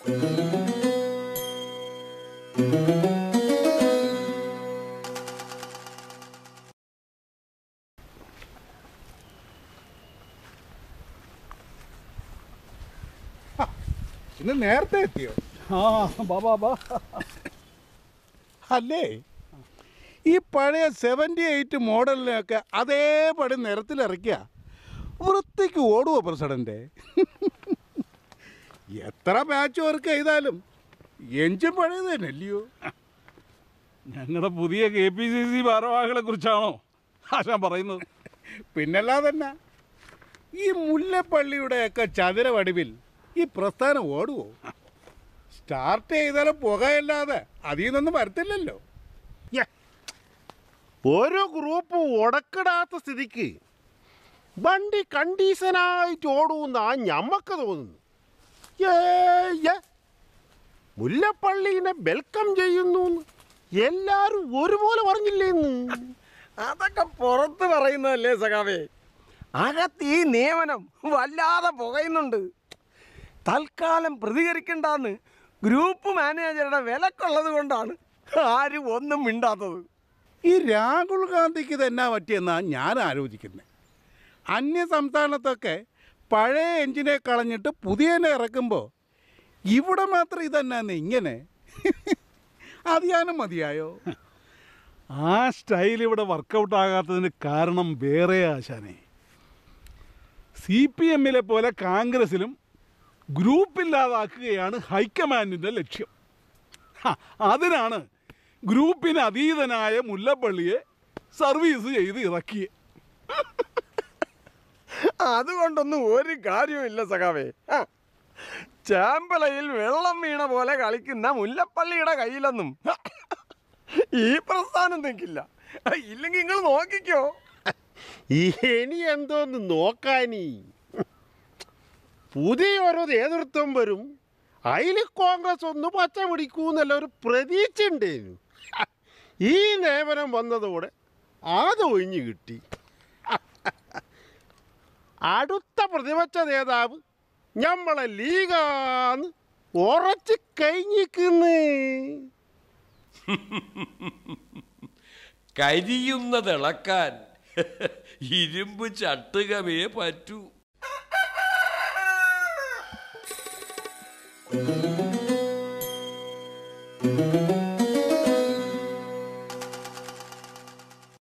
ഇന്ന് നേരത്തെ എത്തിയോ ആ ബാ ബാ ബാ അല്ലേ ഈ പഴയ സെവൻറ്റി എയ്റ്റ് മോഡലിനെയൊക്കെ അതേപടി നിരത്തിലിറക്കിയ വൃത്തിക്ക് ഓടുവോ പ്രസിഡന്റ് എത്ര പാച്ച് വർക്ക് ചെയ്താലും എഞ്ചിൻ പഴയത് തന്നെ അല്ലയോ ഞങ്ങളുടെ പുതിയ കെ പി സി സി ഭാരവാഹികളെ കുറിച്ചാണോ ആശാൻ പറയുന്നത് പിന്നല്ലാതെ തന്നെ ഈ മുല്ലപ്പള്ളിയുടെയൊക്കെ ചതുരവടിവിൽ ഈ പ്രസ്ഥാനം ഓടുവോ സ്റ്റാർട്ട് ചെയ്താലും പുകയല്ലാതെ അതിൽ നിന്നൊന്നും വരത്തില്ലല്ലോ യ്യ. ഒരു ഗ്രൂപ്പ് ഉടക്കിടാത്ത സ്ഥിതിക്ക് വണ്ടി കണ്ടീഷനായിട്ട് ഓടൂന്നാ ഞമ്മക്ക് തോന്നുന്നു ഏയ്യ. മുല്ലപ്പള്ളിനെ വെൽക്കം ചെയ്യുന്നു എല്ലാരും ഒരുപോലെ പറഞ്ഞില്ലേന്ന് അതൊക്കെ പുറത്ത് പറയുന്നതല്ലേ സഖാവേ അകത്ത് ഈ നിയമനം വല്ലാതെ പുകയുന്നുണ്ട് തൽക്കാലം പ്രതികരിക്കണ്ടെന്ന് ഗ്രൂപ്പ് മാനേജറുടെ വിലക്കുള്ളത് കൊണ്ടാണ് ആരും ഒന്നും മിണ്ടാത്തത് ഈ രാഹുൽ ഗാന്ധിക്ക് തന്നെ പറ്റിയെന്നാ ഞാൻ ആലോചിക്കുന്നത് അന്യ സംസ്ഥാനത്തൊക്കെ പഴയ എഞ്ചിനെ കളഞ്ഞിട്ട് പുതിയനെ ഇറക്കുമ്പോൾ ഇവിടെ മാത്രം ഇതന്നെ ഇങ്ങനെ അത് ഞാനും മതിയായോ ആ സ്റ്റൈൽ ഇവിടെ വർക്കൗട്ട് ആകാത്തതിന് കാരണം വേറെ ആശാനെ സി പി എമ്മിലെ പോലെ കോൺഗ്രസിലും ഗ്രൂപ്പില്ലാതാക്കുകയാണ് ഹൈക്കമാൻഡിൻ്റെ ലക്ഷ്യം ഹ, അതിനാണ് ഗ്രൂപ്പിന് അതീതനായ മുല്ലപ്പള്ളിയെ സർവീസ് ചെയ്ത് ഇറക്കിയത് അതുകൊണ്ടൊന്നും ഒരു കാര്യമില്ല സഖാവേ ആ, ചാമ്പലയിൽ വെള്ളം വീണ പോലെ കളിക്കുന്ന മുല്ലപ്പള്ളിയുടെ കയ്യിലൊന്നും ഈ പ്രസ്ഥാനം നിൽക്കില്ല ഇല്ലെങ്കിൽ നിങ്ങൾ നോക്കിക്കോ ഇനി എന്തോന്ന് നോക്കാനീ പുതിയൊരു നേതൃത്വം വരും അതിൽ കോൺഗ്രസ് ഒന്ന് പച്ച പിടിക്കൂന്നല്ല ഒരു പ്രതീക്ഷ ഉണ്ടേനു ഈ നിയമനം വന്നതോടെ അത് ഒഴിഞ്ഞു കിട്ടി അടുത്ത പ്രതിപക്ഷ നേതാവ് ഞമ്മളെ ലീഗാന്ന് ഉറച്ച് കഴിഞ്ഞിക്കുന്നു കരിയുന്നതിളക്കാൻ ഇരുമ്പ് ചട്ടുകമേ പറ്റൂ